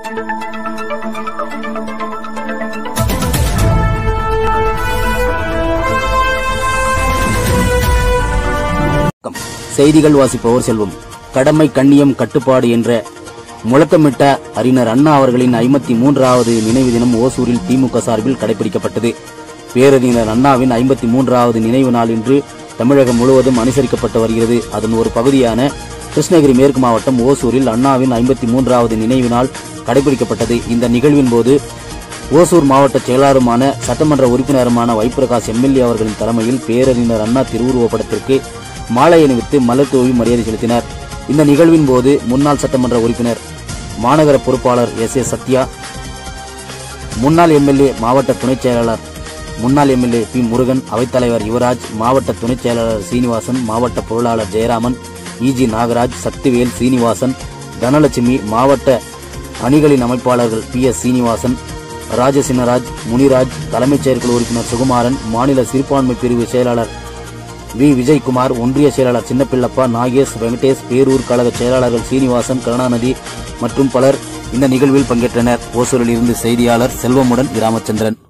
வணக்கம். செய்திகள் வாசிப்பவர் செல்வம் கடமை கண்ணியம் கட்டுப்பாடு என்ற முழக்கமிட்ட அறிஞர் அண்ணா அவர்களின் ஐம்பத்தி மூன்றாவது நினைவு தினம் ஓசூரில் திமுக சார்பில் கடைபிடிக்கப்பட்டது பேரறிஞர் அண்ணாவின் ஐம்பத்தி மூன்றாவது நினைவு நாள் இன்று தமிழகம் முழுவதும் அனுசரிக்கப்பட்டு வருகிறது அதன் ஒரு பகுதியான கிருஷ்ணகிரி மேற்கு மாவட்டம் ஓசூரில் அண்ணாவின் ஐம்பத்தி மூன்றாவது நினைவு நாள் கடைபிடிக்கப்பட்டது இந்த நிகழ்வின் போது ஓசூர் மாவட்ட செயலாளருமான சட்டமன்ற உறுப்பினருமான வைப்பிரகாஷ் எம்எல்ஏ அவர்களின் தலைமையில் பேரறிஞர் அண்ணா திருவுருவப் படத்திற்கு மாலை அணிவித்து மலர் தூவி மரியாதை செலுத்தினர் இந்த நிகழ்வின் போது முன்னாள் சட்டமன்ற உறுப்பினர் மாநகர பொறுப்பாளர் எஸ் ஏ சத்யா முன்னாள் எம்எல்ஏ மாவட்ட துணைச் செயலாளர் முன்னாள் எம்எல்ஏ பி முருகன் அவைத்தலைவர் யுவராஜ் மாவட்ட துணைச் செயலாளர் சீனிவாசன் மாவட்ட பொருளாளர் ஜெயராமன் இஜி நாகராஜ் சக்திவேல் சீனிவாசன் தனலட்சுமி மாவட்ட அணிகளின் அமைப்பாளர்கள் பி எஸ் சீனிவாசன் ராஜசின்னராஜ் முனிராஜ் தலைமைச் செயற்குழு உறுப்பினர் சுகுமாரன் மாநில சிறுபான்மை பிரிவு செயலாளர் வி விஜயகுமார் ஒன்றிய செயலாளர் சின்னப்பிள்ளப்பா நாகேஷ் வெங்கடேஷ் பேரூர் கழக செயலாளர்கள் சீனிவாசன் கருணாநிதி மற்றும் பலர் இந்த நிகழ்வில் பங்கேற்றனர் ஓசூரில் இருந்து செய்தியாளர் செல்வமுடன் ராமச்சந்திரன்